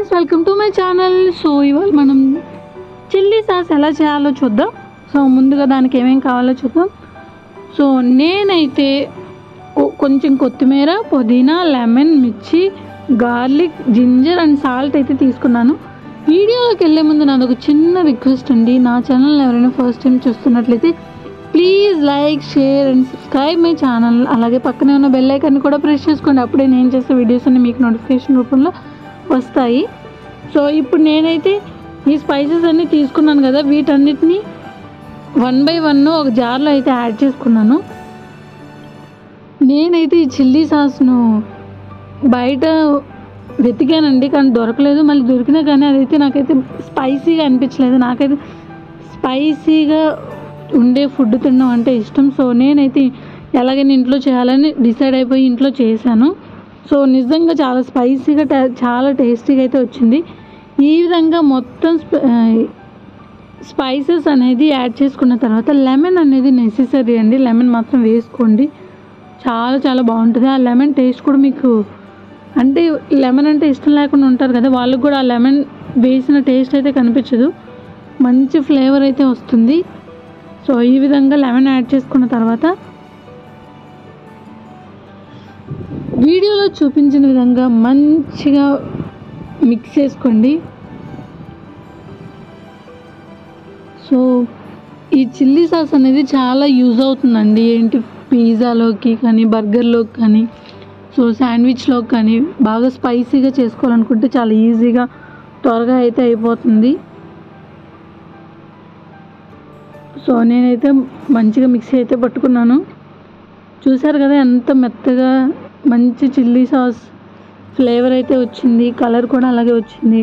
friends welcome to my channel so ఇవాళ మనం chilli sauce ఎలా చేయాలో చూద్దాం సో ముందుగా దానికి ఏమేం కావాలో చూద్దాం సో నేనైతే కొ- కొంచెం కొత్తిమీర పుదీనా లెమన్ మిర్చి గార్లిక్ జింజర్ అండ్ సాల్ట్ అయితే తీసుకున్నాను వీడియోలోకి వెళ్ళే ముందు నాది ఒక చిన్న రిక్వెస్ట్ అండి నా ఛానల్ ఎవరైనా ఫస్ట్ టైం చూస్తున్నట్లయితే please like share and subscribe my channel అలాగే పక్కనే ఉన్న బెల్ ఐకాన్ కూడా ప్రెస్ చేసుకోండి అప్పుడే నేను చేసే వీడియోస్ అన్ని మీకు నోటిఫికేషన్ రూపంలో వస్తాయి సో ఇప్పుడు నేనైతే ఈ స్పైసెస్ అన్నీ తీసుకున్నాను కదా వీటన్నిటిని వన్ బై వన్ ఒక జార్లో అయితే యాడ్ చేసుకున్నాను నేనైతే ఈ చిల్లీ సాస్ను బయట వెతికానండి కానీ దొరకలేదు మళ్ళీ దొరికినా కానీ అదైతే నాకైతే స్పైసీగా అనిపించలేదు నాకైతే స్పైసీగా ఉండే ఫుడ్ తినడం అంటే ఇష్టం సో నేనైతే ఎలాగైనా ఇంట్లో చేయాలని డిసైడ్ అయిపోయి ఇంట్లో చేశాను సో నిజంగా చాలా స్పైసీగా ట- చాలా టేస్టీగా అయితే వచ్చింది ఈ విధంగా మొత్తం స్ప- ఆ, స్పైసెస్ అనేది యాడ్ చేసుకున్న తర్వాత లెమన్ అనేది నెసెసరీ అండి లెమన్ మాత్రం వేసుకోండి చాలా చాలా బాగుంటుంది ఆ లెమన్ టేస్ట్ కూడా మీకు అంటే లెమన్ అంటే ఇష్టం లేకుండా ఉంటారు కదా వాళ్ళకి కూడా ఆ లెమన్ వేసిన టేస్ట్ అయితే కనిపించదు మంచి ఫ్లేవర్ అయితే వస్తుంది సో ఈ విధంగా లెమన్ యాడ్ చేసుకున్న తర్వాత వీడియోలో చూపించిన విధంగా మంచిగా మిక్స్ చేసుకోండి సో ఈ చిల్లీ సాస్ అనేది చాలా యూజ్ అవుతుందండి ఏంటి పిజ్జాలోకి కానీ బర్గర్లోకి కానీ సో శాండ్విచ్లోకి కానీ బాగా స్పైసీగా చేసుకోవాలనుకుంటే చాలా ఈజీగా త్వరగా అయితే అయిపోతుంది సో నేనైతే మంచిగా మిక్సీ అయితే పట్టుకున్నాను చూసారు కదా ఎంత మెత్తగా మంచి చిల్లీ సాస్ ఫ్లేవర్ అయితే వచ్చింది కలర్ కూడా అలాగే వచ్చింది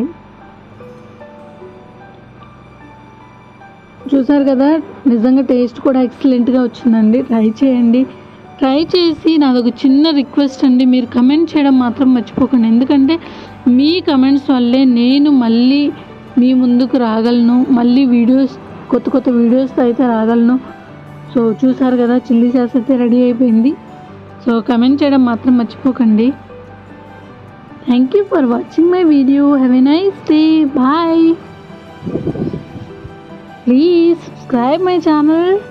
చూసారు కదా నిజంగా టేస్ట్ కూడా ఎక్సలెంట్గా వచ్చిందండి ట్రై చేయండి ట్రై చేసి నాది ఒక చిన్న రిక్వెస్ట్ అండి మీరు కమెంట్ చేయడం మాత్రం మర్చిపోకండి ఎందుకంటే మీ కమెంట్స్ వల్లే నేను మళ్ళీ మీ ముందుకు రాగలను మళ్ళీ వీడియోస్ కొత్త కొత్త వీడియోస్ అయితే రాగలను సో చూసారు కదా చిల్లీ సాస్ అయితే రెడీ అయిపోయింది సో కమెంట్ చేయడం మాత్రం మర్చిపోకండి thank you for watching my video have a nice day bye please subscribe my channel